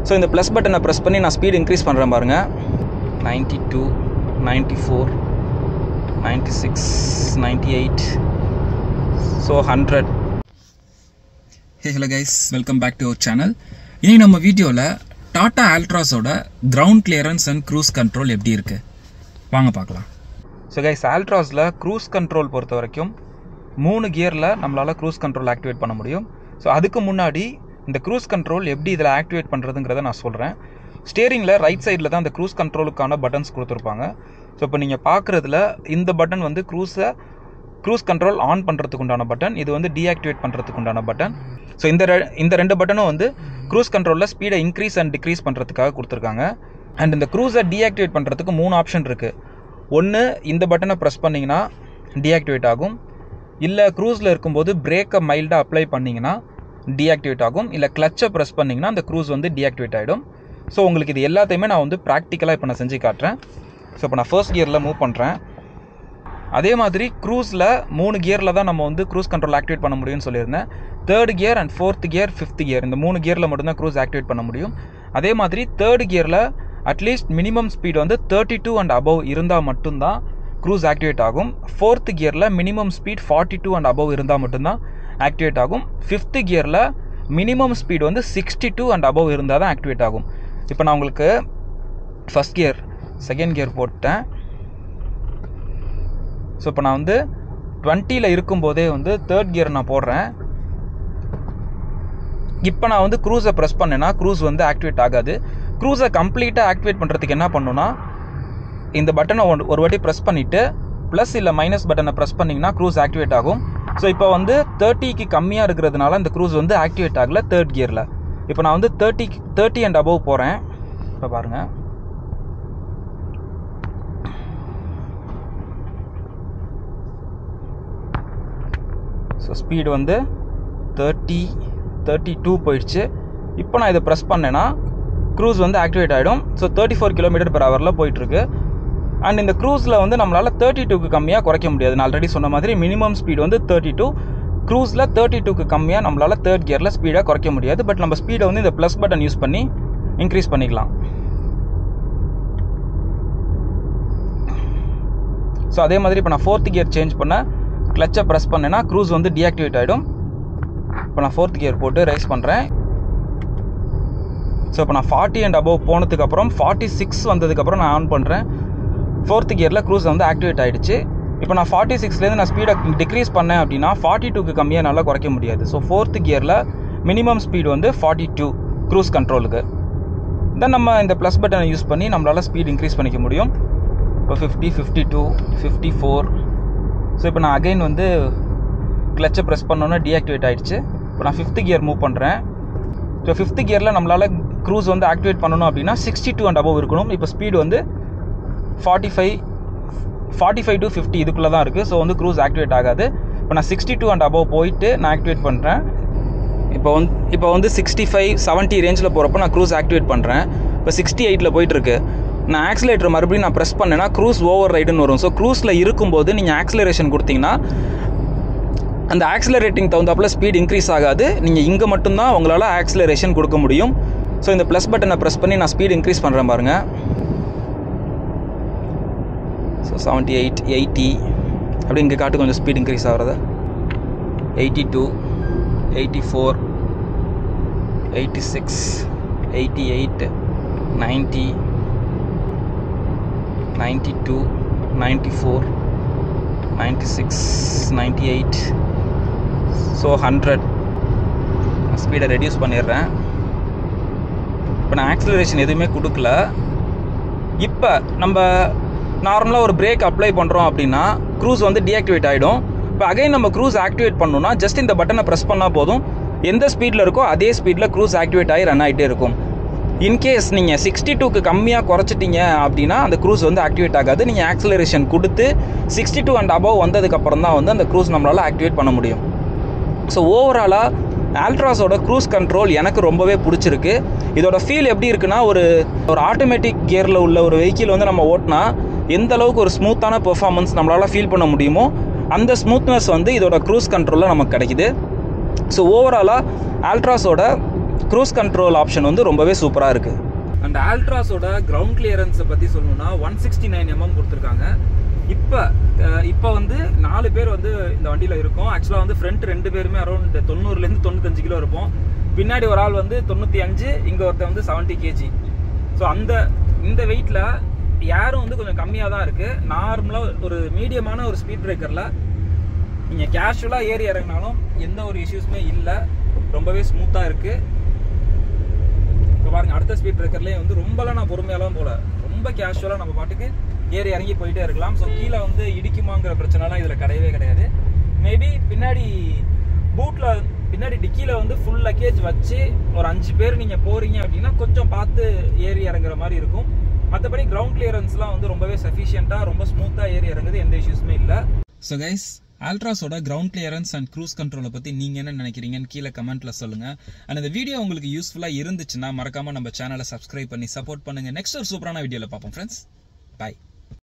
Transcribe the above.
so இந்த plus பட்டனை press பண்ணி நான் ஸ்பீட் இன்க்ரீஸ் பண்ணுறேன் பாருங்கள் ninety two ninety four ninety six ninety eight so hundred hey hello guys welcome back to our channel இனி நம்ம வீடியோவில் டாடா ஆல்ட்ராஸோட ground clearance and cruise control எப்படி இருக்குது வாங்க பார்க்கலாம் ஸோ கைஸ் ஆல்ட்ராஸில் க்ரூஸ் கண்ட்ரோல் பொறுத்த வரைக்கும் மூணு கியரில் நம்மளால் க்ரூஸ் கண்ட்ரோல் ஆக்டிவேட் பண்ண முடியும் ஸோ அதுக்கு முன்னாடி இந்த க்ரூஸ் கண்ட்ரோல் எப்படி இதில் ஆக்டிவேட் பண்ணுறதுங்கிறத நான் சொல்கிறேன் ஸ்டேரிங்கில் ரைட் சைடில் தான் அந்த க்ரூஸ் கண்ட்ரோலுக்கான பட்டன்ஸ் கொடுத்துருப்பாங்க ஸோ இப்போ நீங்கள் பார்க்குறதுல இந்த பட்டன் வந்து க்ரூஸை க்ரூஸ் கண்ட்ரோல் ஆன் பண்ணுறதுக்கு உண்டான பட்டன் இது வந்து டீஆக்டிவேட் பண்ணுறதுக்கு உண்டான பட்டன் ஸோ இந்த ரெ- இந்த ரெண்டு பட்டனும் வந்து க்ரூஸ் கண்ட்ரோலில் ஸ்பீடை இன்க்ரீஸ் அண்ட் டிக்ரீஸ் பண்ணுறதுக்காக கொடுத்துருக்காங்க அண்ட் இந்த க்ரூஸை டீஆக்டிவேட் பண்ணுறதுக்கு மூணு ஆப்ஷன் இருக்குது ஒன்று இந்த பட்டனை ப்ரெஸ் பண்ணிங்கன்னா டீஆக்டிவேட் ஆகும் இல்லை க்ரூஸில் இருக்கும்போது பிரேக்கை மைல்டாக அப்ளை பண்ணிங்கன்னா டீஆக்டிவேட் ஆகும் இல்லை கிளச்சை ப்ரெஸ் பண்ணிங்கன்னா அந்த க்ரூஸ் வந்து டீஆக்டிவேட் ஆகிடும் ஸோ உங்களுக்கு இது எல்லாத்தையுமே நான் வந்து ப்ராக்டிக்கலாக இப்போ நான் செஞ்சு காட்டுறேன் ஸோ இப்போ நான் ஃபர்ஸ்ட் கியரில் மூவ் பண்ணுறேன் அதே மாதிரி க்ரூஸில் மூணு கியரில் தான் நம்ம வந்து க்ரூஸ் கண்ட்ரோல் ஆக்டிவேட் பண்ண முடியும்னு சொல்லியிருந்தேன் third gear and fourth gear fifth gear இந்த மூணு கியரில் மட்டும்தான் க்ரூஸ் ஆக்டிவேட் பண்ண முடியும் அதே மாதிரி தேர்ட் கியரில் அட்லீஸ்ட் மினிமம் ஸ்பீட் வந்து தேர்ட்டி டூ அண்ட் அபவ் இருந்தால் மட்டும்தான் க்ரூஸ் ஆக்டிவேட் ஆகும் ஃபோர்த் கியரில் minimum speed forty two and above இருந்தால் மட்டும்தான் ஆக்டிவேட் ஆகும் ஃபிஃப்த் கியரில் மினிமம் ஸ்பீட் வந்து சிக்ஸ்டி டூ அண்ட் அபவ் இருந்தால் தான் ஆக்டிவேட் ஆகும் இப்போ நான் உங்களுக்கு ஃபஸ்ட் கியர் செகண்ட் கியர் போட்டேன் ஸோ இப்போ நான் வந்து டுவெண்ட்டியில் இருக்கும்போதே வந்து தேர்ட் கியர் நான் போடுறேன் இப்போ நான் வந்து க்ரூஸை ப்ரெஸ் பண்ணேன்னா க்ரூஸ் வந்து ஆக்டிவேட் ஆகாது க்ரூஸை கம்ப்ளீட்டாக ஆக்டிவேட் பண்ணுறதுக்கு என்ன பண்ணணும்னா இந்த பட்டனை ஒன்- ஒரு வாட்டி ப்ரெஸ் பண்ணிவிட்டு ப்ளஸ் இல்லை மைனஸ் பட்டனை ப்ரெஸ் பண்ணிங்கன்னா க்ரூஸ் ஆக்டிவேட் ஆகும் ஸோ இப்போ வந்து தேர்ட்டிக்கு கம்மியாக இருக்கிறதுனால இந்த க்ரூஸ் வந்து ஆக்டிவேட் ஆகல தேர்ட் கியரில் இப்போ நான் வந்து தேர்ட்டி தேர்ட்டி அண்ட் அபவ் போகிறேன் இப்போ பாருங்கள் ஸோ ஸ்பீடு வந்து தேர்ட்டி தேர்ட்டி டூ போயிடுச்சு இப்போ நான் இதை ப்ரெஸ் பண்ணேன்னா க்ரூஸ் வந்து ஆக்டிவேட் ஆகிடும் so thirty four kilometre per ஹவரில் போயிட்டுருக்கு அண்ட் இந்த க்ரூஸில் வந்து நம்மளால் தேர்ட்டி டூக்கு கம்மியாக குறைக்க முடியாது நான் ஆல்ரெடி சொன்ன மாதிரி மினிமம் ஸ்பீடு வந்து தேர்ட்டி டூ க்ரூஸில் தேர்ட்டி டூக்கு கம்மியாக நம்மளால் தேர்ட் கியரில் ஸ்பீடாக குறைக்க முடியாது பட் நம்ம ஸ்பீடை வந்து இந்த ப்ளஸ் பட்டன் யூஸ் பண்ணி இன்க்ரீஸ் பண்ணிக்கலாம் ஸோ அதே மாதிரி இப்போ நான் ஃபோர்த் கியர் சேஞ்ச் பண்ண கிளச்சை ப்ரெஸ் பண்ணேன்னா க்ரூஸ் வந்து டீஆக்டிவேட் ஆகிடும் இப்போ நான் ஃபோர்த் கியர் போட்டு ரைஸ் பண்ணுறேன் ஸோ இப்போ நான் ஃபார்ட்டி அண்ட் அபவ் போனதுக்கப்புறம் ஃபார்ட்டி சிக்ஸ் வந்ததுக்கப்புறம் நான் ஆன் பண்ணுறேன் ஃபோர்த் கியரில் க்ரூஸ் வந்து ஆக்டிவேட் ஆகிடுச்சு இப்போ நான் ஃபார்ட்டி சிக்ஸ்லேருந்து நான் ஸ்பீடை டிக்ரீஸ் பண்ணேன் அப்படின்னா ஃபார்ட்டி டூக்கு கம்மியாக நல்லா குறைக்க முடியாது ஸோ ஃபோர்த் கியரில் மினிமம் ஸ்பீடு வந்து ஃபார்ட்டி டூ க்ரூஸ் கண்ட்ரோலுக்கு தென் நம்ம இந்த ப்ளஸ் பட்டனை யூஸ் பண்ணி நம்மளால் ஸ்பீட் இன்க்ரீஸ் பண்ணிக்க முடியும் இப்போ fifty fifty two fifty four so இப்போ நான் அகைன் வந்து கிளச்சை ப்ரெஸ் பண்ணோன்னே டீஆக்டிவேட் ஆயிடுச்சு இப்போ நான் ஃபிஃப்த் கியர் மூவ் பண்ணுறேன் ஸோ ஃபிஃப்த் கியரில் நம்மளால் க்ரூஸ் வந்து ஆக்டிவேட் பண்ணணும் அப்படின்னா சிக்ஸ்டி டூ அண்ட் அபவ் இருக்கணும் இப்போ ஸ்பீடு வந்து forty five forty five to fifty இதுக்குள்ளே தான் இருக்குது ஸோ வந்து க்ரூஸ் ஆக்டிவேட் ஆகாது இப்போ நான் சிக்ஸ்டி டூ அண்ட் அபவ் போயிட்டு நான் ஆக்டிவேட் பண்ணுறேன் இப்போ வந்து இப்போ வந்து சிக்ஸ்டி ஃபைவ் செவன்ட்டி ரேஞ்சில் போகிறப்போ நான் க்ரூஸ் ஆக்டிவேட் பண்ணுறேன் இப்போ சிக்ஸ்டி எயிட்டில் போயிட்டுருக்கு நான் ஆக்சிலேட்டர் மறுபடியும் நான் ப்ரெஸ் பண்ணேன்னா க்ரூஸ் ஓவர் ரைடுன்னு வரும் ஸோ க்ரூஸில் இருக்கும்போது நீங்கள் ஆக்சிலரேஷன் கொடுத்தீங்கன்னா அந்த ஆக்சிலரேட்டிங் தகுந்தாப்புல ஸ்பீட் இன்க்ரீஸ் ஆகாது நீங்கள் இங்கே மட்டும்தான் உங்களால் ஆக்சிலரேஷன் கொடுக்க முடியும் ஸோ இந்த ப்ளஸ் பட்டனை ப்ரெஸ் பண்ணி நான் ஸ்பீட் இன்க்ரீஸ் பண்ணுறேன் பாருங்கள் ஸோ செவன்ட்டி எயிட் எயிட்டி அப்படி இங்கே காட்டு கொஞ்சம் ஸ்பீட் இன்க்ரீஸ் ஆகிறது eighty two eighty four eighty six eighty eight ninety ninety two ninety four ninety six ninety eight so hundred ஸ்பீடை ரெடியூஸ் பண்ணிடுறேன் இப்போ நான் ஆக்சிலரேஷன் எதுவுமே கொடுக்கல இப்போ நம்ம நார்மலாக ஒரு பிரேக் அப்ளை பண்ணுறோம் அப்படின்னா க்ரூஸ் வந்து டீஆக்டிவேட் ஆகிடும் இப்போ அகைன் நம்ம க்ரூஸ் ஆக்டிவேட் பண்ணணும்னா ஜஸ்ட் இந்த பட்டனை ப்ரெஸ் பண்ணால் போதும் எந்த ஸ்பீடில் இருக்கோ அதே ஸ்பீடில் க்ரூஸ் ஆக்டிவேட் ஆகி ரன் ஆகிட்டே இருக்கும் இன்கேஸ் நீங்கள் சிக்ஸ்டி டூக்கு கம்மியாக குறைச்சிட்டீங்க அப்படின்னா அந்த க்ரூஸ் வந்து ஆக்டிவேட் ஆகாது நீங்கள் ஆக்சிலரேஷன் கொடுத்து சிக்ஸ்டி டூ அண்ட் அபவ் வந்ததுக்கப்புறம் தான் வந்து அந்த க்ரூஸ் நம்மளால் ஆக்டிவேட் பண்ண முடியும் ஸோ ஓவராலாக ஆல்ட்ராஸோட க்ரூஸ் கண்ட்ரோல் எனக்கு ரொம்பவே பிடிச்சிருக்கு இதோட ஃபீல் எப்படி இருக்குன்னா ஒரு ஒரு ஆட்டோமேட்டிக் கியரில் உள்ள ஒரு வெஹிக்கிள் வந்து நம்ம ஓட்டினா எந்த அளவுக்கு ஒரு ஸ்மூத்தான பெர்ஃபார்மன்ஸ் நம்மளால் ஃபீல் பண்ண முடியுமோ அந்த ஸ்மூத்னஸ் வந்து இதோட க்ரூஸ் கண்ட்ரோலில் நமக்கு கிடைக்குது ஸோ ஓவராலாக ஆல்ட்ராஸோட க்ரூஸ் கண்ட்ரோல் ஆப்ஷன் வந்து ரொம்பவே சூப்பராக இருக்குது அண்ட் ஆல்ட்ராஸோட கிரவுண்ட் கிளியரன்ஸை பற்றி சொல்லணும்னா ஒன் சிக்ஸ்டி நைன் எம்எம் கொடுத்துருக்காங்க இப்போ இப்போ வந்து நாலு பேர் வந்து இந்த வண்டியில் இருக்கும் ஆக்சுவலாக வந்து ஃப்ரண்ட் ரெண்டு பேருமே அரௌண்ட் தொண்ணூறுலேருந்து தொண்ணூத்தஞ்சு கிலோ இருப்போம் பின்னாடி ஒரு ஆள் வந்து தொண்ணூற்றி அஞ்சு இங்கே ஒருத்தன் வந்து செவன்ட்டி கேஜி ஸோ அந்த இந்த வெயிட்டில் ஏரும் வந்து கொஞ்சம் கம்மியாக தான் இருக்குது நார்மலாக ஒரு மீடியமான ஒரு ஸ்பீட் பிரேக்கரில் நீங்கள் கேஷுவலாக ஏறி இறங்கினாலும் எந்த ஒரு இஷ்யூஸுமே இல்லை ரொம்பவே ஸ்மூத்தாக இருக்குது இப்போ பாருங்க அடுத்த ஸ்பீட் பிரேக்கர்லேயே வந்து ரொம்பலாம் நான் பொறுமையாலாம் போல ரொம்ப கேஷுவலாக நம்ம பாட்டுக்கு ஏறி இறங்கி போயிட்டே இருக்கலாம் ஸோ கீழே வந்து இடிக்குமாங்கிற பிரச்சனைலாம் இதில் கிடையவே கிடையாது மேபி பின்னாடி பூட்டில் பின்னாடி டிக்கியில் வந்து ஃபுல் லக்கேஜ் வச்சு ஒரு அஞ்சு பேர் நீங்கள் போகிறீங்க அப்படின்னா கொஞ்சம் பார்த்து ஏறி இறங்குற மாதிரி இருக்கும் மற்றபடி கிரவுண்ட் கிளியரன்ஸ்லாம் வந்து ரொம்பவே சஃபிஷியண்ட்டாக ரொம்ப ஸ்மூத்தாக ஏறி இறங்குது எந்த இஷ்யூஸுமே இல்லை ஸோ கைஸ் ஆல்ட்ராஸோட கிரவுண்ட் கிளியரன்ஸ் அண்ட் க்ரூஸ் கண்ட்ரோலை பற்றி நீங்கள் என்ன நினைக்கிறீங்கன்னு கீழே கமெண்ட்டில் சொல்லுங்கள் அண்ட் இந்த வீடியோ உங்களுக்கு யூஸ்ஃபுல்லாக இருந்துச்சுன்னா மறக்காமல் நம்ம சேனலை சப்ஸ்கிரைப் பண்ணி சப்போர்ட் பண்ணுங்கள் நெக்ஸ்ட் ஒரு சூப்பரான வீடியோவில் பார்ப்போம் ஃப்ரெண்ட்ஸ் பாய்